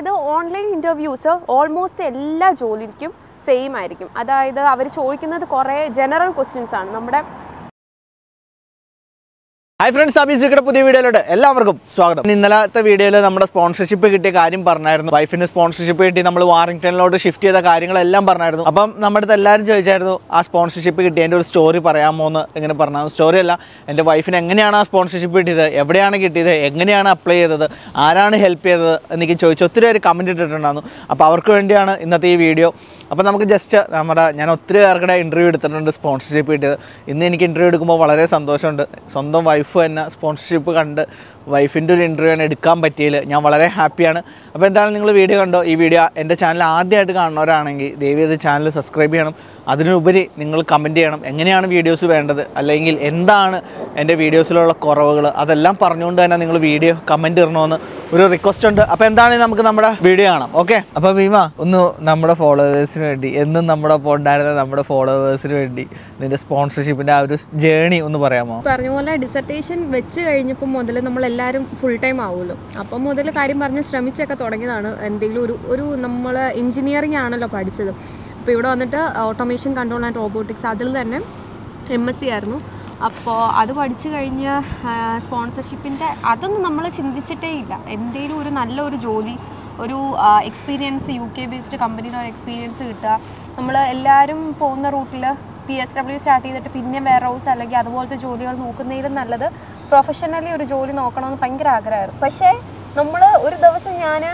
അതായത് online interviews almost എല്ലാ ജോലിക്കും സെയിം ആയിരിക്കും അതായത് അവർ ചോദിക്കുന്നത് കുറേ ജനറൽ ക്വസ്റ്റ്യൻസ് ആണ് നമ്മുടെ ഹായ് ഫ്രണ്ട്സ് അബീസിയുടെ പുതിയ വീഡിയോയിലോട്ട് എല്ലാവർക്കും സ്വാഗതം ഇന്നലത്തെ വീഡിയോയിൽ നമ്മുടെ സ്പോൺസർഷിപ്പ് കിട്ടിയ കാര്യം പറഞ്ഞായിരുന്നു വൈഫിന് സ്പോൺസർഷിപ്പ് കിട്ടി നമ്മൾ വാറിംഗ്ടണിലോട്ട് ഷിഫ്റ്റ് ചെയ്ത കാര്യങ്ങളെല്ലാം പറഞ്ഞായിരുന്നു അപ്പം നമ്മുടെ അടുത്ത് എല്ലാവരും ചോദിച്ചായിരുന്നു ആ സ്പോൺസർഷിപ്പ് കിട്ടിയതിൻ്റെ ഒരു സ്റ്റോറി പറയാമോ എന്ന് ഇങ്ങനെ പറഞ്ഞു സ്റ്റോറി അല്ല എൻ്റെ വൈഫിന് എങ്ങനെയാണ് ആ സ്പോൺസർഷിപ്പ് കിട്ടിയത് എവിടെയാണ് കിട്ടിയത് എങ്ങനെയാണ് അപ്ലൈ ചെയ്തത് ആരാണ് ഹെൽപ്പ് ചെയ്തത് എന്നൊക്കെ ചോദിച്ചു ഒത്തിരി പേര് കമൻറ്റ് ഇട്ടിട്ടുണ്ടായിരുന്നു അപ്പോൾ അവർക്ക് വേണ്ടിയാണ് ഇന്നത്തെ ഈ വീഡിയോ അപ്പോൾ നമുക്ക് ജസ്റ്റ് നമ്മുടെ ഞാൻ ഒത്തിരി പേർക്കിടെ ഇൻ്റർവ്യൂ എടുത്തിട്ടുണ്ട് സ്പോൺസർഷിപ്പ് കിട്ടിയത് ഇന്ന് എനിക്ക് ഇൻ്റർവ്യൂ എടുക്കുമ്പോൾ വളരെ സന്തോഷമുണ്ട് സ്വന്തം വൈഫ് തന്നെ സ്പോൺസർഷിപ്പ് കണ്ട് വൈഫിൻ്റെ ഒരു ഇൻ്റർവ്യൂ ആണ് എടുക്കാൻ പറ്റിയതിൽ ഞാൻ വളരെ ഹാപ്പിയാണ് അപ്പോൾ എന്തായാലും നിങ്ങൾ വീഡിയോ കണ്ടോ ഈ വീഡിയോ എൻ്റെ ചാനൽ ആദ്യമായിട്ട് കാണുന്നവരാണെങ്കിൽ ദയവ് ചെയ്ത് ചാനൽ സബ്സ്ക്രൈബ് ചെയ്യണം അതിനുപരി നിങ്ങൾ കമൻറ്റ് ചെയ്യണം എങ്ങനെയാണ് വീഡിയോസ് വേണ്ടത് അല്ലെങ്കിൽ എന്താണ് എൻ്റെ വീഡിയോസിലുള്ള കുറവുകൾ അതെല്ലാം പറഞ്ഞുകൊണ്ട് തന്നെ നിങ്ങൾ വീഡിയോ കമൻറ്റ് ഇടണമെന്ന് ഒരു റിക്വസ്റ്റ് ഉണ്ട് അപ്പോൾ എന്താണ് നമുക്ക് നമ്മുടെ വീഡിയോ കാണാം ഓക്കെ അപ്പോൾ ഭീമ ഒന്ന് നമ്മുടെ ഫോളോവേഴ്സിന് വേണ്ടി എന്നും നമ്മുടെ ഒപ്പം ഉണ്ടായിരുന്ന നമ്മുടെ ഫോളോവേഴ്സിന് വേണ്ടി നിന്റെ സ്പോൺസർഷിപ്പിൻ്റെ ആ ഒരു ജേണി ഒന്ന് പറയാമോ പറഞ്ഞ പോലെ ഡിസർട്ടേഷൻ വെച്ച് കഴിഞ്ഞപ്പോൾ മുതൽ നമ്മളെല്ലാവരും ഫുൾ ടൈം ആവുമല്ലോ അപ്പം മുതൽ കാര്യം പറഞ്ഞ് ശ്രമിച്ചൊക്കെ തുടങ്ങിയതാണ് എന്തെങ്കിലും ഒരു ഒരു നമ്മൾ എഞ്ചിനീയറിംഗ് ആണല്ലോ പഠിച്ചത് അപ്പോൾ ഇവിടെ വന്നിട്ട് ഓട്ടോമേഷൻ കൺട്രോൾ ആൻഡ് റോബോട്ടിക്സ് അതിൽ തന്നെ എം എസ് സി ആയിരുന്നു അപ്പോൾ അത് പഠിച്ചു കഴിഞ്ഞ് സ്പോൺസർഷിപ്പിൻ്റെ അതൊന്നും നമ്മൾ ചിന്തിച്ചിട്ടേ ഇല്ല എന്തെങ്കിലും ഒരു നല്ലൊരു ജോലി ഒരു എക്സ്പീരിയൻസ് യു കെ ബേസ്ഡ് കമ്പനിയുടെ ഒരു എക്സ്പീരിയൻസ് കിട്ടുക നമ്മൾ എല്ലാവരും പോകുന്ന റൂട്ടിൽ പി എസ് ഡബ്ല്യു സ്റ്റാർട്ട് ചെയ്തിട്ട് പിന്നെ വെയർ ഹൗസ് അല്ലെങ്കിൽ അതുപോലത്തെ ജോലികൾ നോക്കുന്നതിലും നല്ലത് പ്രൊഫഷണലി ഒരു ജോലി നോക്കണമെന്ന് ഭയങ്കര ആഗ്രഹമായിരുന്നു പക്ഷേ നമ്മൾ ഒരു ദിവസം ഞാൻ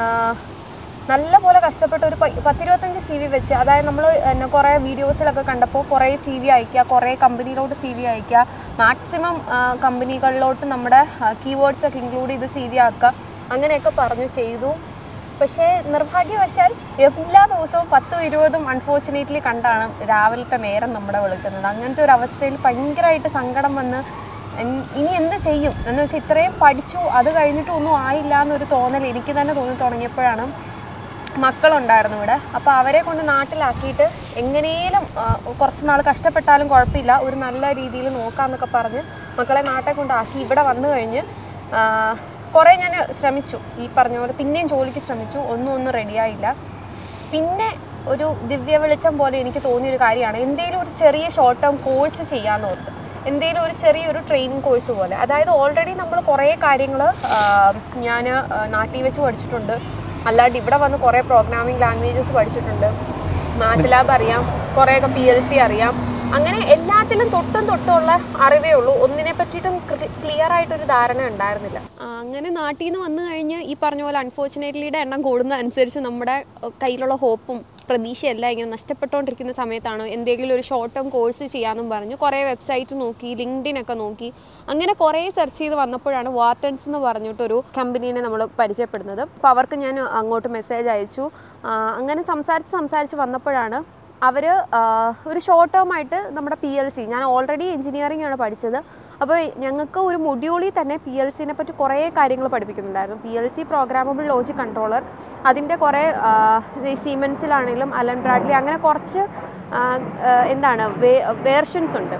നല്ല പോലെ കഷ്ടപ്പെട്ട് ഒരു പ- പത്തിരുപത്തഞ്ച് സി വി വെച്ച് അതായത് നമ്മൾ എന്നെ കുറേ വീഡിയോസിലൊക്കെ കണ്ടപ്പോൾ കുറേ സി വി അയക്കുക കുറേ കമ്പനിയിലോട്ട് സി വി അയക്കുക മാക്സിമം കമ്പനികളിലോട്ട് നമ്മുടെ കീവേഡ്സ് ഒക്കെ ഇൻക്ലൂഡ് ചെയ്ത് സി വി ആക്കുക അങ്ങനെയൊക്കെ പറഞ്ഞു ചെയ്തു പക്ഷേ നിർഭാഗ്യവശാൽ എല്ലാ ദിവസവും പത്തും ഇരുപതും അൺഫോർച്ചുനേറ്റ്ലി കണ്ടാണ് രാവിലത്തെ നേരം നമ്മുടെ വിളിക്കുന്നത് അങ്ങനത്തെ ഒരു അവസ്ഥയിൽ ഭയങ്കരമായിട്ട് സങ്കടം വന്ന് എൻ- ഇനി എന്ത് ചെയ്യും എന്ന് വെച്ചാൽ ഇത്രയും പഠിച്ചു അത് കഴിഞ്ഞിട്ട് ഒന്നും ആയില്ല എന്നൊരു തോന്നൽ എനിക്ക് തന്നെ തോന്നി തുടങ്ങിയപ്പോഴാണ് മക്കളുണ്ടായിരുന്നു ഇവിടെ അപ്പോൾ അവരെ കൊണ്ട് നാട്ടിലാക്കിയിട്ട് എങ്ങനെയും കുറച്ച് നാൾ കഷ്ടപ്പെട്ടാലും കുഴപ്പമില്ല ഒരു നല്ല രീതിയിൽ നോക്കാമെന്നൊക്കെ പറഞ്ഞ് മക്കളെ നാട്ടെ കൊണ്ടാക്കി ഇവിടെ വന്നു കഴിഞ്ഞ് കുറേ ഞാൻ ശ്രമിച്ചു ഈ പറഞ്ഞ പോലെ പിന്നെയും ജോലിക്ക് ശ്രമിച്ചു ഒന്നും ഒന്നും റെഡിയായില്ല പിന്നെ ഒരു ദിവ്യ വെളിച്ചം പോലെ എനിക്ക് തോന്നിയൊരു കാര്യമാണ് എന്തെങ്കിലും ഒരു ചെറിയ ഷോർട്ട് ടേം കോഴ്സ് ചെയ്യാമെന്ന് ഓർത്ത് എന്തെങ്കിലും ഒരു ചെറിയൊരു ട്രെയിനിങ് കോഴ്സ് പോലെ അതായത് ഓൾറെഡി നമ്മൾ കുറേ കാര്യങ്ങൾ ഞാൻ നാട്ടിൽ വെച്ച് പഠിച്ചിട്ടുണ്ട് അല്ലാണ്ട് ഇവിടെ വന്ന് കുറേ പ്രോഗ്രാമിംഗ് ലാംഗ്വേജസ് പഠിച്ചിട്ടുണ്ട് മാത്ലാബ് അറിയാം കുറേയൊക്കെ പി എൽ സി അറിയാം അങ്ങനെ എല്ലാത്തിലും തൊട്ടും തൊട്ടുള്ള അറിവേ ഉള്ളൂ ഒന്നിനെ പറ്റിയിട്ടും ക്ലിയർ ആയിട്ടൊരു ധാരണ ഉണ്ടായിരുന്നില്ല അങ്ങനെ നാട്ടിൽ നിന്ന് വന്നു കഴിഞ്ഞ് ഈ പറഞ്ഞ പോലെ അൺഫോർച്ചുനേറ്റ്ലിയുടെ എണ്ണം കൂടുന്ന അനുസരിച്ച് നമ്മുടെ അഹ്, കയ്യിലുള്ള ഹോപ്പും പ്രതീക്ഷയെല്ലാം ഇങ്ങനെ നഷ്ടപ്പെട്ടുകൊണ്ടിരിക്കുന്ന സമയത്താണ് എന്തെങ്കിലും ഒരു ഷോർട്ട് ടേം കോഴ്സ് ചെയ്യാമെന്നും പറഞ്ഞു കുറേ വെബ്സൈറ്റ് നോക്കി ലിങ്ക്ഡിൻ ഒക്കെ നോക്കി അങ്ങനെ കുറേ സെർച്ച് ചെയ്ത് വന്നപ്പോഴാണ് വാർട്ടൻസ് എന്ന് പറഞ്ഞിട്ടൊരു കമ്പനീനെ നമ്മൾ പരിചയപ്പെടുന്നത് അപ്പോൾ അവർക്ക് ഞാൻ അങ്ങോട്ട് മെസ്സേജ് അയച്ചു ആ, അങ്ങനെ സംസാരിച്ച് സംസാരിച്ച് വന്നപ്പോഴാണ് അവർ ഒരു ഷോർട്ട് ടേം ആയിട്ട് നമ്മുടെ പി എൽ സി ഞാൻ ഓൾറെഡി എഞ്ചിനീയറിംഗ് ആണ് പഠിച്ചത് അപ്പോൾ ഞങ്ങൾക്ക് ഒരു മൊഡ്യൂളിൽ തന്നെ പി എൽ സിനെ പറ്റി കുറേ കാര്യങ്ങൾ പഠിപ്പിക്കുന്നുണ്ടായിരുന്നു P L C programmable logic controller അതിൻ്റെ കുറേ സീമെൻസിലാണെങ്കിലും അലൻ ബ്രാഡ്ലി അങ്ങനെ കുറച്ച് ആ, ആ, എന്താണ് വേർഷൻസ് ഉണ്ട്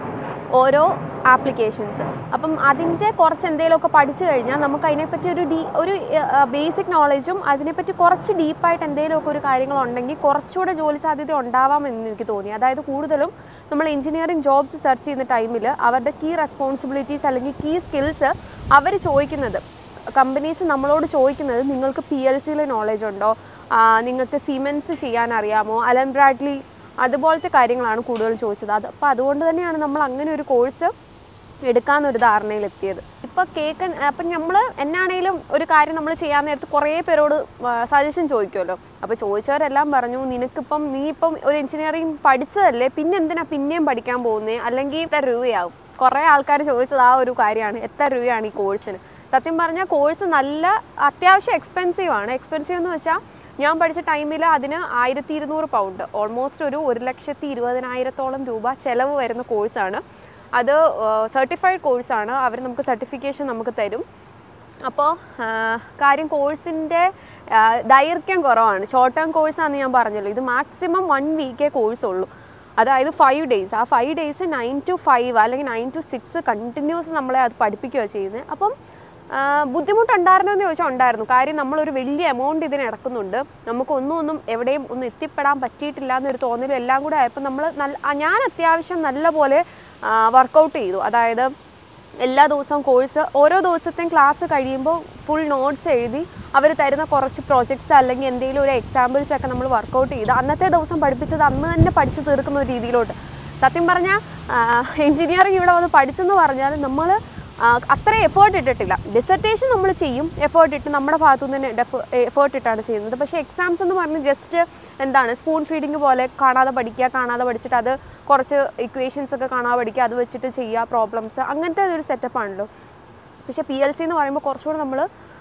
ഓരോ ആപ്ലിക്കേഷൻസ് അപ്പം അതിൻ്റെ കുറച്ച് എന്തെങ്കിലുമൊക്കെ പഠിച്ചു കഴിഞ്ഞാൽ നമുക്ക് അതിനെപ്പറ്റി ഒരു ഡീ ഒരു ബേസിക് നോളജും അതിനെപ്പറ്റി കുറച്ച് ഡീപ്പായിട്ട് എന്തെങ്കിലുമൊക്കെ ഒരു കാര്യങ്ങളുണ്ടെങ്കിൽ കുറച്ചുകൂടെ ജോലി സാധ്യത ഉണ്ടാവാമെന്ന് എനിക്ക് തോന്നി അതായത് കൂടുതലും നമ്മൾ എഞ്ചിനീയറിംഗ് ജോബ്സ് സെർച്ച് ചെയ്യുന്ന ടൈമിൽ അവരുടെ കീ റെസ്പോൺസിബിലിറ്റീസ് അല്ലെങ്കിൽ കീ സ്കിൽസ് അവർ ചോദിക്കുന്നത് കമ്പനീസ് നമ്മളോട് ചോദിക്കുന്നത് നിങ്ങൾക്ക് പി എൽ സിയിലെ നോളജ് ഉണ്ടോ ആ, നിങ്ങൾക്ക് സിമെൻസ് ചെയ്യാൻ അറിയാമോ അലൻ ബ്രാഡ്ലി അതുപോലത്തെ കാര്യങ്ങളാണ് കൂടുതൽ ചോദിച്ചത് അത് അപ്പോൾ അതുകൊണ്ട് തന്നെയാണ് നമ്മൾ അങ്ങനെ ഒരു കോഴ്സ് എടുക്കാമെന്നൊരു ധാരണയിലെത്തിയത് ഇപ്പോൾ കേക്ക് അപ്പം നമ്മൾ എന്നാണേലും ഒരു കാര്യം നമ്മൾ ചെയ്യാൻ നേരത്ത് കുറേ പേരോട് സജഷൻ ചോദിക്കുമല്ലോ അപ്പോൾ ചോദിച്ചവരെല്ലാം പറഞ്ഞു നിനക്കിപ്പം നീ ഇപ്പം ഒരു എഞ്ചിനീയറിംഗ് പഠിച്ചതല്ലേ പിന്നെ എന്തിനാ പിന്നെയും പഠിക്കാൻ പോകുന്നേ അല്ലെങ്കിൽ എത്ര രൂപയാവും കുറേ ആൾക്കാർ ചോദിച്ചത് ആ ഒരു കാര്യമാണ് എത്ര രൂപയാണ് ഈ കോഴ്സിന് സത്യം പറഞ്ഞാൽ കോഴ്സ് നല്ല അത്യാവശ്യം എക്സ്പെൻസീവ് ആണ് എക്സ്പെൻസീവ് എന്ന് വെച്ചാൽ ഞാൻ പഠിച്ച ടൈമിൽ അതിന് ആയിരത്തി ഇരുന്നൂറ് പൗണ്ട് ഓൾമോസ്റ്റ് ഒരു ഒരു ലക്ഷത്തി ഇരുപതിനായിരത്തോളം രൂപ ചിലവ് വരുന്ന കോഴ്സാണ് അത് സർട്ടിഫൈഡ് കോഴ്സാണ് അവർ നമുക്ക് സർട്ടിഫിക്കേഷൻ നമുക്ക് തരും അപ്പോൾ കാര്യം കോഴ്സിൻ്റെ ദൈർഘ്യം കുറവാണ് ഷോർട്ട് ടേം കോഴ്സാണെന്ന് ഞാൻ പറഞ്ഞല്ലോ ഇത് മാക്സിമം വൺ വീക്കേ കോഴ്സ് ഉള്ളൂ അതായത് ഫൈവ് ഡേയ്സ് ആ five days nine to five അല്ലെങ്കിൽ നയൻ ടു സിക്സ് കണ്ടിന്യൂസ് നമ്മളെ അത് പഠിപ്പിക്കുകയാണ് ചെയ്യുന്നത് അപ്പം ആ, ബുദ്ധിമുട്ടുണ്ടായിരുന്നെന്ന് ചോദിച്ചാൽ ഉണ്ടായിരുന്നു കാര്യം നമ്മളൊരു വലിയ എമൗണ്ട് ഇതിന് ഇറക്കുന്നുണ്ട് നമുക്ക് ഒന്നും ഒന്നും എവിടെയും ഒന്നും എത്തിപ്പെടാൻ പറ്റിയിട്ടില്ല എന്നൊരു തോന്നലും എല്ലാം കൂടെ ആയപ്പോൾ നമ്മൾ നല്ല ആ, ഞാൻ അത്യാവശ്യം നല്ല പോലെ വർക്കൗട്ട് ചെയ്തു അതായത് എല്ലാ ദിവസവും കോഴ്സ് ഓരോ ദിവസത്തെയും ക്ലാസ് കഴിയുമ്പോൾ ഫുൾ നോട്ട്സ് എഴുതി അവർ തരുന്ന കുറച്ച് പ്രോജക്ട്സ് അല്ലെങ്കിൽ എന്തെങ്കിലും ഒരു എക്സാമ്പിൾസ് ഒക്കെ നമ്മൾ വർക്കൗട്ട് ചെയ്ത് അന്നത്തെ ദിവസം പഠിപ്പിച്ചത് അന്ന് തന്നെ പഠിച്ചു തീർക്കുന്ന ഒരു രീതിയിലോട്ട് സത്യം പറഞ്ഞാൽ എഞ്ചിനീയറിംഗ് ഇവിടെ വന്ന് പഠിച്ചെന്ന് പറഞ്ഞാൽ നമ്മൾ അത്ര എഫേർട്ട് ഇട്ടിട്ടില്ല ഡിസർട്ടേഷൻ നമ്മൾ ചെയ്യും എഫേർട്ട് ഇട്ട് നമ്മുടെ ഭാഗത്തു നിന്ന് തന്നെ എഫേർട്ട് ഇട്ടാണ് ചെയ്യുന്നത് പക്ഷേ എക്സാംസ് എന്ന് പറഞ്ഞ് ജസ്റ്റ് എന്താണ് സ്പൂൺ ഫീഡിങ് പോലെ കാണാതെ പഠിക്കുക കാണാതെ പഠിച്ചിട്ട് അത് കുറച്ച് ഇക്വേഷൻസ് ഒക്കെ കാണാതെ പഠിക്കുക അത് വെച്ചിട്ട് ചെയ്യുക പ്രോബ്ലംസ് അങ്ങനത്തെ ഒരു സെറ്റപ്പാണല്ലോ പക്ഷേ പി എൽ സി എന്ന് പറയുമ്പോൾ കുറച്ചുകൂടെ നമ്മൾ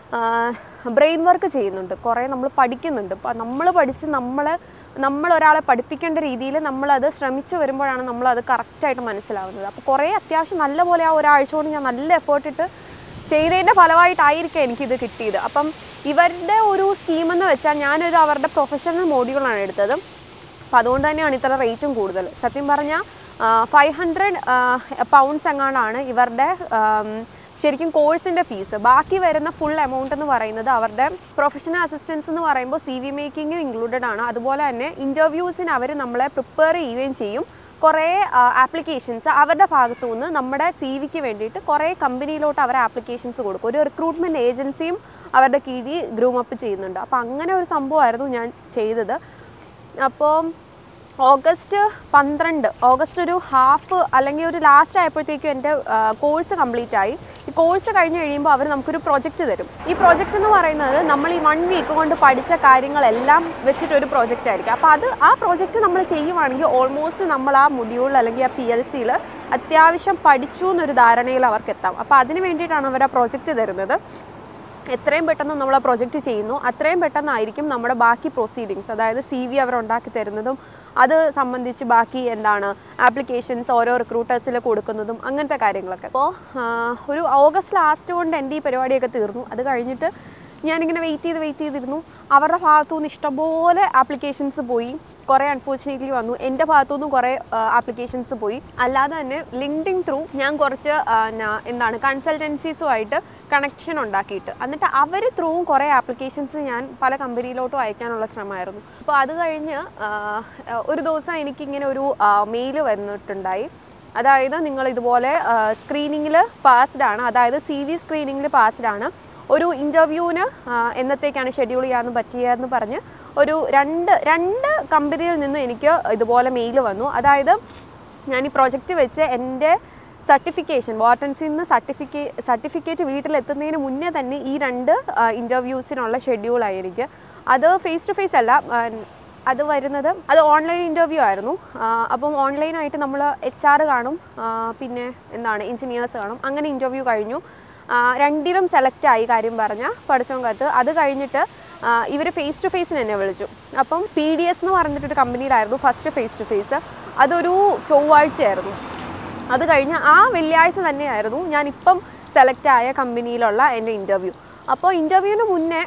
ബ്രെയിൻ വർക്ക് ചെയ്യുന്നുണ്ട് കുറേ നമ്മൾ പഠിക്കുന്നുണ്ട് അപ്പം നമ്മൾ പഠിച്ച് നമ്മളെ നമ്മൾ ഒരാളെ പഠിപ്പിക്കേണ്ട രീതിയിൽ നമ്മളത് ശ്രമിച്ചു വരുമ്പോഴാണ് നമ്മളത് കറക്റ്റായിട്ട് മനസ്സിലാവുന്നത് അപ്പോൾ കുറേ അത്യാവശ്യം നല്ലപോലെ ആ ഒരാഴ്ച കൊണ്ട് ഞാൻ നല്ല എഫേർട്ട് ഇട്ട് ചെയ്തതിൻ്റെ ഫലമായിട്ടായിരിക്കും എനിക്കിത് കിട്ടിയത് അപ്പം ഇവരുടെ ഒരു സ്കീമെന്ന് വെച്ചാൽ ഞാനൊരു അവരുടെ പ്രൊഫഷണൽ മോഡ്യൂളാണ് എടുത്തത് അപ്പം അതുകൊണ്ട് തന്നെയാണ് ഇത്ര റേറ്റും കൂടുതൽ സത്യം പറഞ്ഞാൽ ഫൈവ് ഹൺഡ്രഡ് പൗണ്ട്സ് എങ്ങാണ്ടാണ് ഇവരുടെ ആം, ശരിക്കും കോഴ്സിൻ്റെ ഫീസ് ബാക്കി വരുന്ന ഫുൾ എമൗണ്ട് എന്ന് പറയുന്നത് അവരുടെ പ്രൊഫഷണൽ അസിസ്റ്റൻസ് എന്ന് പറയുമ്പോൾ സി വി മേക്കിംഗ് ഇൻക്ലൂഡഡ് ആണ് അതുപോലെ തന്നെ ഇൻ്റർവ്യൂസിന് അവർ നമ്മളെ പ്രിപ്പയർ ചെയ്യുകയും ചെയ്യും കുറേ ആപ്ലിക്കേഷൻസ് അവരുടെ ഭാഗത്തു നിന്ന് നമ്മുടെ സി വിക്ക് വേണ്ടിയിട്ട് കുറേ കമ്പനിയിലോട്ട് അവർ ആപ്ലിക്കേഷൻസ് കൊടുക്കും ഒരു റിക്രൂട്ട്മെൻറ്റ് ഏജൻസിയും അവരുടെ കീഴിൽ ഗ്രൂം അപ്പ് ചെയ്യുന്നുണ്ട് അപ്പോൾ അങ്ങനെ ഒരു സംഭവമായിരുന്നു ഞാൻ ചെയ്തത് അപ്പോൾ ഓഗസ്റ്റ് പന്ത്രണ്ട് ഓഗസ്റ്റ് ഒരു ഹാഫ് അല്ലെങ്കിൽ ഒരു ലാസ്റ്റ് ആയപ്പോഴത്തേക്കും എൻ്റെ കോഴ്സ് കംപ്ലീറ്റ് ആയി ഈ കോഴ്സ് കഴിഞ്ഞ് കഴിയുമ്പോൾ അവർ നമുക്കൊരു പ്രൊജക്റ്റ് തരും ഈ പ്രൊജക്റ്റ് എന്ന് പറയുന്നത് നമ്മൾ ഈ വൺ വീക്ക് കൊണ്ട് പഠിച്ച കാര്യങ്ങളെല്ലാം വെച്ചിട്ടൊരു പ്രൊജക്റ്റ് ആയിരിക്കും അപ്പോൾ അത് ആ പ്രൊജക്റ്റ് നമ്മൾ ചെയ്യുവാണെങ്കിൽ ഓൾമോസ്റ്റ് നമ്മൾ ആ മൊഡ്യൂളിൽ അല്ലെങ്കിൽ ആ പി എൽ സിയിൽ അത്യാവശ്യം പഠിച്ചു എന്നൊരു ധാരണയിൽ അവർക്ക് എത്താം അപ്പോൾ അതിന് വേണ്ടിയിട്ടാണ് അവർ ആ പ്രൊജക്റ്റ് തരുന്നത് എത്രയും പെട്ടെന്ന് നമ്മൾ ആ പ്രൊജക്റ്റ് ചെയ്യുന്നു അത്രയും പെട്ടെന്നായിരിക്കും നമ്മുടെ ബാക്കി പ്രൊസീഡിങ്സ് അതായത് സി വി അവർ ഉണ്ടാക്കി തരുന്നതും അത് സംബന്ധിച്ച് ബാക്കി എന്താണ് ആപ്ലിക്കേഷൻസ് ഓരോ റിക്രൂട്ടേഴ്സിൽ കൊടുക്കുന്നതും അങ്ങനത്തെ കാര്യങ്ങളൊക്കെ അപ്പോൾ ഒരു ഓഗസ്റ്റ് ലാസ്റ്റ് കൊണ്ട് എൻ്റെ ഈ പരിപാടിയൊക്കെ തീർന്നു അത് കഴിഞ്ഞിട്ട് ഞാനിങ്ങനെ വെയിറ്റ് ചെയ്ത് വെയിറ്റ് ചെയ്തിരുന്നു അവരുടെ ഭാഗത്തു നിന്ന് ഇഷ്ടംപോലെ ആപ്ലിക്കേഷൻസ് പോയി കുറേ അൺഫോർച്ചുനേറ്റ്ലി വന്നു എൻ്റെ ഭാഗത്തു നിന്നും കുറേ ആപ്ലിക്കേഷൻസ് പോയി അല്ലാതെ തന്നെ ലിങ്ക്ഡിൻ ത്രൂ ഞാൻ കുറച്ച് ആ, ന- എന്താണ് കൺസൾട്ടൻസീസുമായിട്ട് കണക്ഷൻ ഉണ്ടാക്കിയിട്ട് എന്നിട്ട് അവർ ത്രൂവും കുറേ ആപ്ലിക്കേഷൻസ് ഞാൻ പല കമ്പനിയിലോട്ടും അയക്കാനുള്ള ശ്രമമായിരുന്നു അപ്പോൾ അത് കഴിഞ്ഞ് ആ, ഒരു ദിവസം എനിക്കിങ്ങനെ ഒരു മെയിൽ വന്നിട്ടുണ്ടായി അതായത് നിങ്ങൾ ഇതുപോലെ സ്ക്രീനിങ്ങിൽ പാസ്ഡ് ആണ് അതായത് സി വി സ്ക്രീനിങ്ങിൽ പാസ്ഡ് ആണ് ഒരു ഇൻ്റർവ്യൂവിന് എന്നത്തേക്കാണ് ഷെഡ്യൂൾ ചെയ്യാമെന്ന് പറ്റിയതെന്ന് പറഞ്ഞ് ഒരു രണ്ട് രണ്ട് കമ്പനിയിൽ നിന്ന് എനിക്ക് ഇതുപോലെ മെയിൽ വന്നു അതായത് ഞാൻ ഈ പ്രൊജക്റ്റ് വെച്ച് എൻ്റെ സർട്ടിഫിക്കേഷൻ വാട്ടൻസിൽ നിന്ന് സർട്ടിഫിക്കേ സർട്ടിഫിക്കറ്റ് വീട്ടിലെത്തുന്നതിന് മുന്നേ തന്നെ ഈ രണ്ട് ഇൻ്റർവ്യൂസിനുള്ള ഷെഡ്യൂളായി എനിക്ക് അത് ഫേസ് ടു ഫേസ് അല്ല ആ, അത് വരുന്നത് അത് ഓൺലൈൻ ഇൻ്റർവ്യൂ ആയിരുന്നു ആ, അപ്പം ഓൺലൈനായിട്ട് നമ്മൾ എച്ച് ആർ കാണും ആ, പിന്നെ എന്താണ് എഞ്ചിനീയേഴ്സ് കാണും അങ്ങനെ ഇൻ്റർവ്യൂ കഴിഞ്ഞു ആ, രണ്ടിലും സെലക്ട് ആയി കാര്യം പറഞ്ഞ പഠിച്ചോങ്കത്ത് അത് കഴിഞ്ഞിട്ട് ഇവർ ഫേസ് ടു ഫേസിന് എന്നെ വിളിച്ചു അപ്പം പി ഡി എസ് എന്ന് പറഞ്ഞിട്ടൊരു കമ്പനിയിലായിരുന്നു ഫസ്റ്റ് ഫേസ് ടു ഫേസ് അതൊരു ചൊവ്വാഴ്ചയായിരുന്നു അത് കഴിഞ്ഞ് ആ വെള്ളിയാഴ്ച തന്നെയായിരുന്നു ഞാനിപ്പം സെലക്ട് ആയ കമ്പനിയിലുള്ള എൻ്റെ ഇൻ്റർവ്യൂ അപ്പോൾ ഇൻ്റർവ്യൂവിന് മുന്നേ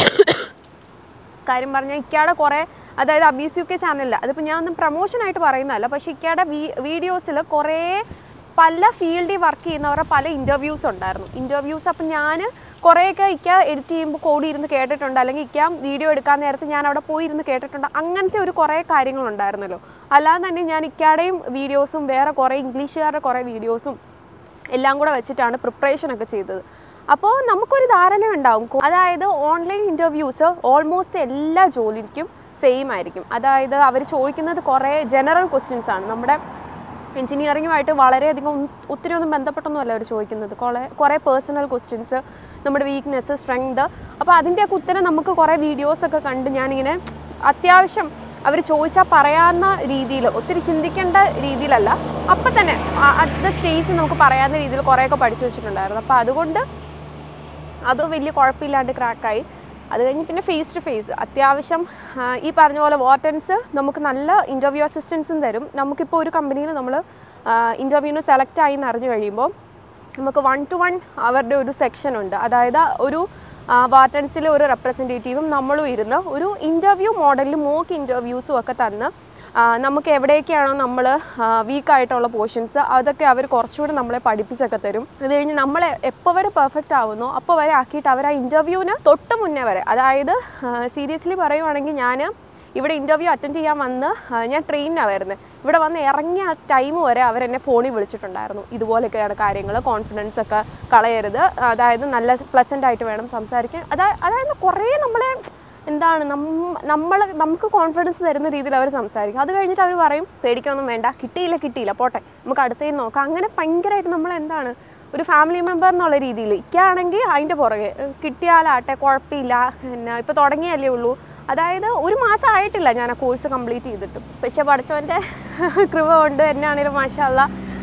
കാര്യം പറഞ്ഞാൽ ഇക്കയുടെ കുറേ അതായത് അബീസ് യു കെ ചാനലിൽ അതിപ്പോൾ ഞാൻ ഒന്നും പ്രൊമോഷനായിട്ട് പറയുന്നതല്ല പക്ഷേ ഇക്കയുടെ വീ വീഡിയോസിൽ കുറേ പല ഫീൽഡിൽ വർക്ക് ചെയ്യുന്നവരുടെ പല ഇൻ്റർവ്യൂസ് ഉണ്ടായിരുന്നു ഇൻ്റർവ്യൂസ് അപ്പം ഞാൻ കുറേയൊക്കെ ഇക്ക എഡിറ്റ് ചെയ്യുമ്പോൾ കോടി ഇരുന്ന് കേട്ടിട്ടുണ്ട് അല്ലെങ്കിൽ ഇക്ക വീഡിയോ എടുക്കാൻ നേരത്ത് ഞാൻ അവിടെ പോയി ഇരുന്ന് കേട്ടിട്ടുണ്ട് അങ്ങനത്തെ ഒരു കുറേ കാര്യങ്ങളുണ്ടായിരുന്നല്ലോ അല്ലാതെ തന്നെ ഞാൻ ഇക്കയുടെയും വീഡിയോസും വേറെ കുറേ ഇംഗ്ലീഷുകാരുടെ കുറേ വീഡിയോസും എല്ലാം കൂടെ വെച്ചിട്ടാണ് പ്രിപ്പറേഷൻ ഒക്കെ ചെയ്തത് അപ്പോൾ നമുക്കൊരു ധാരണ ഉണ്ടാവും അതായത് ഓൺലൈൻ ഇൻ്റർവ്യൂസ് ഓൾമോസ്റ്റ് എല്ലാ ജോലിക്കും സെയിം ആയിരിക്കും അതായത് അവർ ചോദിക്കുന്നത് കുറേ ജനറൽ ക്വസ്റ്റ്യൻസ് ആണ് നമ്മുടെ എഞ്ചിനീയറിങ്ങുമായിട്ട് വളരെയധികം ഒ- ഒത്തിരി ഒന്നും ബന്ധപ്പെട്ടൊന്നുമല്ല അവർ ചോദിക്കുന്നത് കുറേ കുറേ പേഴ്സണൽ ക്വസ്റ്റ്യൻസ് നമ്മുടെ വീക്ക്നെസ് സ്ട്രെങ്ത് അപ്പോൾ അതിൻ്റെയൊക്കെ ഉത്തരം നമുക്ക് കുറേ വീഡിയോസൊക്കെ കണ്ട് ഞാനിങ്ങനെ അത്യാവശ്യം അവർ ചോദിച്ചാൽ പറയാവുന്ന രീതിയിൽ ഒത്തിരി ചിന്തിക്കേണ്ട രീതിയിലല്ല അപ്പം തന്നെ അറ്റ് ദ സ്റ്റേജ് നമുക്ക് പറയാവുന്ന രീതിയിൽ കുറേയൊക്കെ പഠിച്ചു വെച്ചിട്ടുണ്ടായിരുന്നു അപ്പോൾ അതുകൊണ്ട് അത് വലിയ കുഴപ്പമില്ലാണ്ട് ക്രാക്കായി അത് കഴിഞ്ഞ് പിന്നെ ഫേസ് ടു ഫേസ് അത്യാവശ്യം ആ, ഈ പറഞ്ഞ പോലെ വാർട്ടൻസ് നമുക്ക് നല്ല ഇൻ്റർവ്യൂ അസിസ്റ്റൻസും തരും നമുക്കിപ്പോൾ ഒരു കമ്പനിയിൽ നമ്മൾ ഇൻ്റർവ്യൂവിന് സെലക്ട് ആയി എന്ന് അറിഞ്ഞു കഴിയുമ്പോൾ നമുക്ക് വൺ ടു വൺ അവരുടെ ഒരു സെക്ഷൻ ഉണ്ട് അതായത് ഒരു വാർട്ടൻസിലെ ഒരു റെപ്രസെൻറ്റേറ്റീവും നമ്മളും ഇരുന്ന് ഒരു ഇൻ്റർവ്യൂ മോഡലിൽ മോക്ക് ഇൻ്റർവ്യൂസും ഒക്കെ തന്ന് ആ, നമുക്ക് എവിടെയൊക്കെയാണോ നമ്മൾ വീക്കായിട്ടുള്ള പോർഷൻസ് അതൊക്കെ അവർ കുറച്ചുകൂടി നമ്മളെ പഠിപ്പിച്ചൊക്കെ തരും അത് കഴിഞ്ഞ് നമ്മളെ എപ്പോൾ വരെ പെർഫെക്റ്റ് ആവുന്നോ അപ്പോൾ വരെ ആക്കിയിട്ട് അവർ ആ ഇൻ്റർവ്യൂവിന് തൊട്ട് മുന്നേ വരെ അതായത് സീരിയസ്ലി പറയുവാണെങ്കിൽ ഞാൻ ഇവിടെ ഇൻ്റർവ്യൂ അറ്റൻഡ് ചെയ്യാൻ വന്ന് ആ, ഞാൻ ട്രെയിനിനാണ് വരുന്നത് ഇവിടെ വന്ന് ഇറങ്ങിയ ആ ടൈം വരെ അവരെന്നെ ഫോണിൽ വിളിച്ചിട്ടുണ്ടായിരുന്നു ഇതുപോലെയൊക്കെയാണ് കാര്യങ്ങൾ കോൺഫിഡൻസ് ഒക്കെ കളയരുത് അതായത് നല്ല പ്ലസൻ്റ് ആയിട്ട് വേണം സംസാരിക്കാൻ അതാ അതായത് കുറേ നമ്മളെ എന്താണ് നമ്മൾ നമുക്ക് കോൺഫിഡൻസ് തരുന്ന രീതിയിൽ അവർ സംസാരിക്കും അത് കഴിഞ്ഞിട്ട് അവർ പറയും പേടിക്കൊന്നും വേണ്ട കിട്ടിയില്ല കിട്ടിയില്ല പോട്ടെ നമുക്ക് അടുത്തേന്ന് നോക്കാം അങ്ങനെ ഭയങ്കരമായിട്ട് നമ്മൾ എന്താണ് ഒരു ഫാമിലി മെമ്പർ എന്നുള്ള രീതിയിൽ ഇക്കാണെങ്കിൽ അതിൻ്റെ പുറകെ ഏഹ് കിട്ടിയാലാട്ടെ കുഴപ്പമില്ല പിന്നെ ഇപ്പോൾ തുടങ്ങിയല്ലേ ഉള്ളൂ അതായത് ഒരു മാസം ആയിട്ടില്ല ഞാൻ ആ കോഴ്സ് കംപ്ലീറ്റ് ചെയ്തിട്ട് പക്ഷെ പഠിച്ചവൻ്റെ കൃപ കൊണ്ട് എന്നാണേലും മാഷല്ല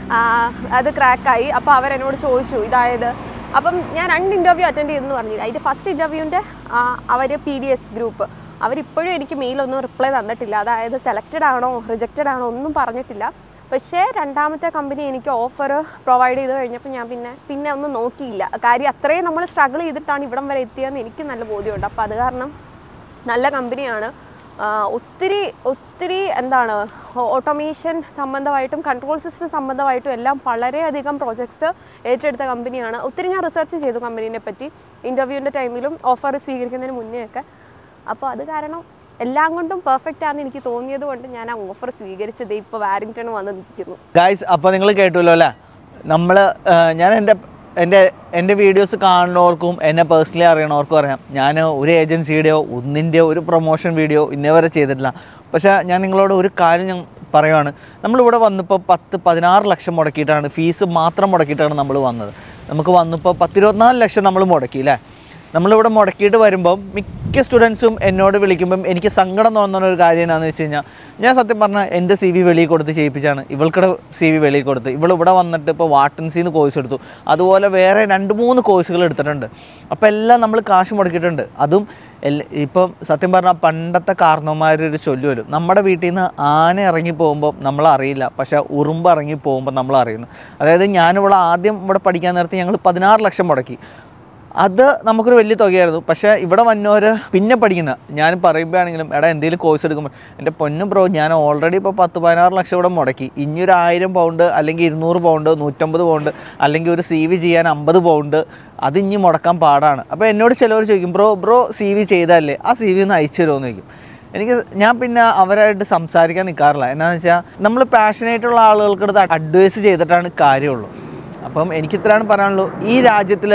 അത് ക്രാക്കായി അപ്പോൾ അവരെന്നോട് ചോദിച്ചു ഇതായത് അപ്പം ഞാൻ രണ്ട് ഇൻ്റർവ്യൂ അറ്റൻഡ് ചെയ്തെന്ന് പറഞ്ഞില്ല അതിൻ്റെ ഫസ്റ്റ് ഇൻ്റർവ്യൂവിൻ്റെ അവർ പി ഡി എസ് ഗ്രൂപ്പ് അവരിപ്പോഴും എനിക്ക് മെയിലൊന്നും റിപ്ലൈ തന്നിട്ടില്ല അതായത് സെലക്റ്റഡ് ആണോ റിജക്റ്റഡ് ആണോ ഒന്നും പറഞ്ഞിട്ടില്ല പക്ഷേ രണ്ടാമത്തെ കമ്പനി എനിക്ക് ഓഫർ പ്രൊവൈഡ് ചെയ്ത് കഴിഞ്ഞപ്പോൾ ഞാൻ പിന്നെ പിന്നെ ഒന്നും നോക്കിയില്ല കാര്യം അത്രയും നമ്മൾ സ്ട്രഗിൾ ചെയ്തിട്ടാണ് ഇവിടം വരെ എത്തിയതെന്ന് എനിക്ക് നല്ല ബോധ്യമുണ്ട് അപ്പോൾ അത് കാരണം നല്ല കമ്പനിയാണ് ആ, ഒത്തിരി ഒത്തിരി എന്താണ് ഓട്ടോമേഷൻ സംബന്ധമായിട്ടും കൺട്രോൾ സിസ്റ്റം സംബന്ധമായിട്ടും എല്ലാം വളരെയധികം പ്രോജക്ട്സ് ഏറ്റെടുത്ത കമ്പനിയാണ് ഒത്തിരി ഞാൻ റിസർച്ച് ചെയ്തു കമ്പനീനെ പറ്റി ഇൻ്റർവ്യൂവിൻ്റെ ടൈമിലും ഓഫർ സ്വീകരിക്കുന്നതിന് മുന്നേ ഒക്കെ അപ്പോൾ അത് കാരണം എല്ലാം കൊണ്ടും പെർഫെക്റ്റ് ആണെന്ന് എനിക്ക് തോന്നിയത് കൊണ്ട് ഞാൻ ആ ഓഫർ സ്വീകരിച്ചത് ഇപ്പോൾ വാരിങ്ടൺ വന്ന് നിൽക്കുന്നു ഗായ്സ് അപ്പോൾ നിങ്ങൾ കേട്ടുമല്ലോ അല്ലേ നമ്മൾ ഞാൻ എൻ്റെ എൻ്റെ എൻ്റെ വീഡിയോസ് കാണുന്നവർക്കും എന്നെ പേഴ്സണലി അറിയണവർക്കും അറിയാം ഞാൻ ഒരു ഏജൻസിയുടെയോ ഒന്നിൻ്റെയോ ഒരു പ്രൊമോഷൻ വീഡിയോ ഇന്നേ വരെ ചെയ്തിട്ടില്ല പക്ഷേ ഞാൻ നിങ്ങളോട് ഒരു കാര്യം ഞാൻ പറയുവാണ് നമ്മളിവിടെ വന്നപ്പോൾ പത്ത് പതിനാറ് ലക്ഷം മുടക്കിയിട്ടാണ് ഫീസ് മാത്രം മുടക്കിയിട്ടാണ് നമ്മൾ വന്നത് നമുക്ക് വന്നപ്പോൾ പത്തിരുപത്തിനാല് ലക്ഷം നമ്മൾ മുടക്കി അല്ലേ നമ്മളിവിടെ മുടക്കിയിട്ട് വരുമ്പം മിക്ക സ്റ്റുഡൻസും എന്നോട് വിളിക്കുമ്പം എനിക്ക് സങ്കടം തോന്നുന്ന ഒരു കാര്യം എന്താണെന്ന് വെച്ച് കഴിഞ്ഞാൽ ഞാൻ സത്യം പറഞ്ഞാൽ എൻ്റെ സി വി വെളിയിൽ കൊടുത്ത് ചെയ്യിപ്പിച്ചാണ് ഇവൾക്കിടെ സി വി വെളിയിൽ കൊടുത്ത് ഇവൾ ഇവിടെ വന്നിട്ട് ഇപ്പോൾ വാട്ടൻസിന്ന് കോഴ്സ് എടുത്തു അതുപോലെ വേറെ രണ്ട് മൂന്ന് കോഴ്സുകൾ എടുത്തിട്ടുണ്ട് അപ്പോൾ എല്ലാം നമ്മൾ കാശ് മുടക്കിയിട്ടുണ്ട് അതും എല്ല ഇപ്പം സത്യം പറഞ്ഞാൽ പണ്ടത്തെ കാരണവന്മാരൊരു ചൊല്ലു വരും നമ്മുടെ വീട്ടിൽ നിന്ന് ആന ഇറങ്ങി പോകുമ്പോൾ നമ്മൾ അറിയില്ല പക്ഷേ ഉറുമ്പ് ഇറങ്ങി പോകുമ്പോൾ നമ്മൾ അറിയുന്നു അതായത് ഞാനിവിടെ ആദ്യം ഇവിടെ പഠിക്കാൻ നേരത്ത് ഞങ്ങൾ പതിനാറ് ലക്ഷം മുടക്കി അത് നമുക്കൊരു വലിയ തുകയായിരുന്നു പക്ഷേ ഇവിടെ വന്നവർ പിന്നെ പഠിക്കുന്ന ഞാൻ പറയുമ്പോഴാണെങ്കിലും എടാ എന്തെങ്കിലും കോഴ്സ് എടുക്കുമ്പോൾ എൻ്റെ പൊന്നും ബ്രോ ഞാൻ ഓൾറെഡി ഇപ്പോൾ പത്ത് പതിനാറ് ലക്ഷം ഇവിടെ മുടക്കി ഇനി ഒരു ആയിരം പൗണ്ട് അല്ലെങ്കിൽ ഇരുന്നൂറ് പൗണ്ട് നൂറ്റമ്പത് പൗണ്ട് അല്ലെങ്കിൽ ഒരു സി വി ചെയ്യാൻ അമ്പത് പൗണ്ട് അത് ഇനി മുടക്കാൻ പാടാണ് അപ്പോൾ എന്നോട് ചിലവർ ചോദിക്കും ബ്രോ ബ്രോ സി വി ചെയ്താലേ ആ സി വി ഒന്ന് അയച്ചു തരുമോ എന്ന് ചോദിക്കും എനിക്ക് ഞാൻ പിന്നെ അവരായിട്ട് സംസാരിക്കാൻ നിൽക്കാറില്ല എന്താണെന്ന് വെച്ചാൽ നമ്മൾ പാഷനേറ്റുള്ള ആളുകൾക്ക് അടുത്ത് അഡ്വൈസ് ചെയ്തിട്ടാണ് കാര്യമുള്ളൂ അപ്പം എനിക്കിത്രയാണ് പറയാനുള്ളൂ ഈ രാജ്യത്തിൽ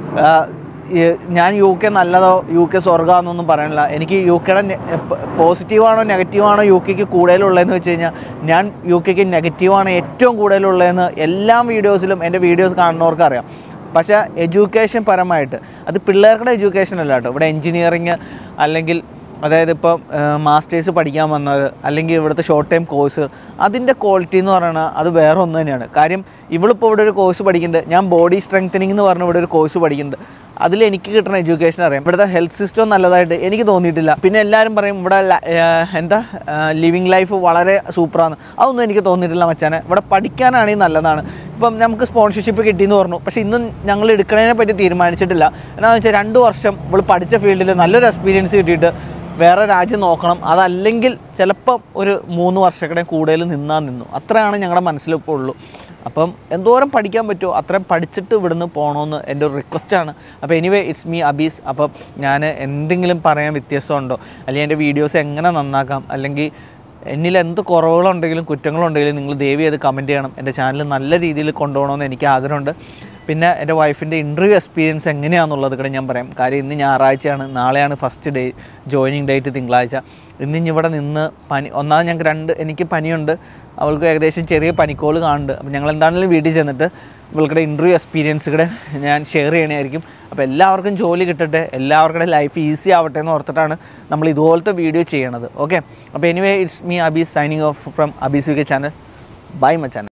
ഞാൻ യു കെ നല്ലതോ യു കെ സ്വർഗമാണെന്നൊന്നും പറയാനില്ല എനിക്ക് യു കെയുടെ പോസിറ്റീവാണോ നെഗറ്റീവാണോ യു കെക്ക് കൂടുതലുള്ളതെന്ന് വെച്ച് കഴിഞ്ഞാൽ ഞാൻ യു കെക്ക് നെഗറ്റീവാണ് ഏറ്റവും കൂടുതലുള്ളതെന്ന് എല്ലാ വീഡിയോസിലും എൻ്റെ വീഡിയോസ് കാണുന്നവർക്ക് അറിയാം പക്ഷേ എഡ്യൂക്കേഷൻ പരമായിട്ട് അത് പിള്ളേരുടെ എഡ്യൂക്കേഷൻ അല്ല കേട്ടോ ഇവിടെ എൻജിനീയറിങ് അല്ലെങ്കിൽ അതായത് ഇപ്പം മാസ്റ്റേഴ്സ് പഠിക്കാൻ വന്നത് അല്ലെങ്കിൽ ഇവിടുത്തെ ഷോർട്ട് ടൈം കോഴ്സ് അതിൻ്റെ ക്വാളിറ്റി എന്ന് പറയുന്നത് അത് വേറെ ഒന്ന് തന്നെയാണ് കാര്യം ഇവളിപ്പോൾ ഇവിടെ ഒരു കോഴ്സ് പഠിക്കുന്നുണ്ട് ഞാൻ ബോഡി സ്ട്രെങ്തനിങ് എന്ന് പറഞ്ഞ ഇവിടെ ഒരു കോഴ്സ് പഠിക്കുന്നുണ്ട് അതിൽ എനിക്ക് കിട്ടുന്ന എഡ്യൂക്കേഷൻ അറിയാം ഇവിടുത്തെ ഹെൽത്ത് സിസ്റ്റം നല്ലതായിട്ട് എനിക്ക് തോന്നിയിട്ടില്ല പിന്നെ എല്ലാവരും പറയും ഇവിടെ ല- ഏർ എന്താ ലിവിങ് ലൈഫ് വളരെ സൂപ്പറാണ് അതൊന്നും എനിക്ക് തോന്നിയിട്ടില്ല മച്ചാനെ ഇവിടെ പഠിക്കാനാണെങ്കിൽ നല്ലതാണ് ഇപ്പം നമുക്ക് സ്പോൺസർഷിപ്പ് കിട്ടിയെന്ന് പറഞ്ഞു പക്ഷേ ഇന്നും ഞങ്ങൾ എടുക്കുന്നതിനെ പറ്റി തീരുമാനിച്ചിട്ടില്ല എന്താണെന്ന് വെച്ചാൽ രണ്ട് വർഷം ഇവൾ പഠിച്ച ഫീൽഡിൽ നല്ലൊരു എക്സ്പീരിയൻസ് കിട്ടിയിട്ട് വേറെ രാജ്യം നോക്കണം അതല്ലെങ്കിൽ ചിലപ്പം ഒരു മൂന്ന് വർഷക്കടെ കൂടുതൽ നിന്നാൽ നിന്നു അത്രയാണ് ഞങ്ങളുടെ മനസ്സിലിപ്പോൾ ഉള്ളൂ അപ്പം എന്തോരം പഠിക്കാൻ പറ്റുമോ അത്രയും പഠിച്ചിട്ട് ഇവിടുന്ന് പോകണമെന്ന് എൻ്റെ ഒരു റിക്വസ്റ്റാണ് അപ്പോൾ എനിവേ ഇറ്റ്സ് മീ അബീസ് അപ്പം ഞാൻ എന്തെങ്കിലും പറയാൻ വ്യത്യാസമുണ്ടോ അല്ലെങ്കിൽ എൻ്റെ വീഡിയോസ് എങ്ങനെ നന്നാക്കാം അല്ലെങ്കിൽ എന്നിൽ എന്ത് കുറവുകളുണ്ടെങ്കിലും കുറ്റങ്ങളുണ്ടെങ്കിലും നിങ്ങൾ ദയവ് ചെയ്ത് കമൻറ്റ് ചെയ്യണം എൻ്റെ ചാനൽ നല്ല രീതിയിൽ കൊണ്ടുപോകണമെന്ന് എനിക്ക് ആഗ്രഹമുണ്ട് പിന്നെ എൻ്റെ വൈഫിൻ്റെ ഇൻ്റർവ്യൂ എക്സ്പീരിയൻസ് എങ്ങനെയാണെന്നുള്ളത് കൂടെ ഞാൻ പറയാം കാര്യം ഇന്ന് ഞായറാഴ്ചയാണ് നാളെയാണ് ഫസ്റ്റ് ഡേ ജോയിനിങ് ഡേറ്റ് തിങ്കളാഴ്ച ഇന്ന് ഇനി ഇവിടെ നിന്ന് പനി ഒന്നാമത് ഞങ്ങൾക്ക് രണ്ട് എനിക്ക് പനിയുണ്ട് അവൾക്ക് ഏകദേശം ചെറിയ പനിക്കോള് കാണുന്നുണ്ട് അപ്പോൾ ഞങ്ങൾ എന്താണെങ്കിലും വീട്ടിൽ ചെന്നിട്ട് ഇവൾക്കുടെ ഇൻ്റർവ്യൂ എക്സ്പീരിയൻസ് കൂടെ ഞാൻ ഷെയർ ചെയ്യണമായിരിക്കും അപ്പോൾ എല്ലാവർക്കും ജോലി കിട്ടട്ടെ എല്ലാവർക്കുടെ ലൈഫ് ഈസി ആവട്ടെ എന്ന് ഓർത്തിട്ടാണ് നമ്മൾ ഇതുപോലത്തെ വീഡിയോ ചെയ്യണത് ഓക്കെ അപ്പോൾ anyway it's me Abhi's signing off from Abhi's U K channel bye മച്ചാനൽ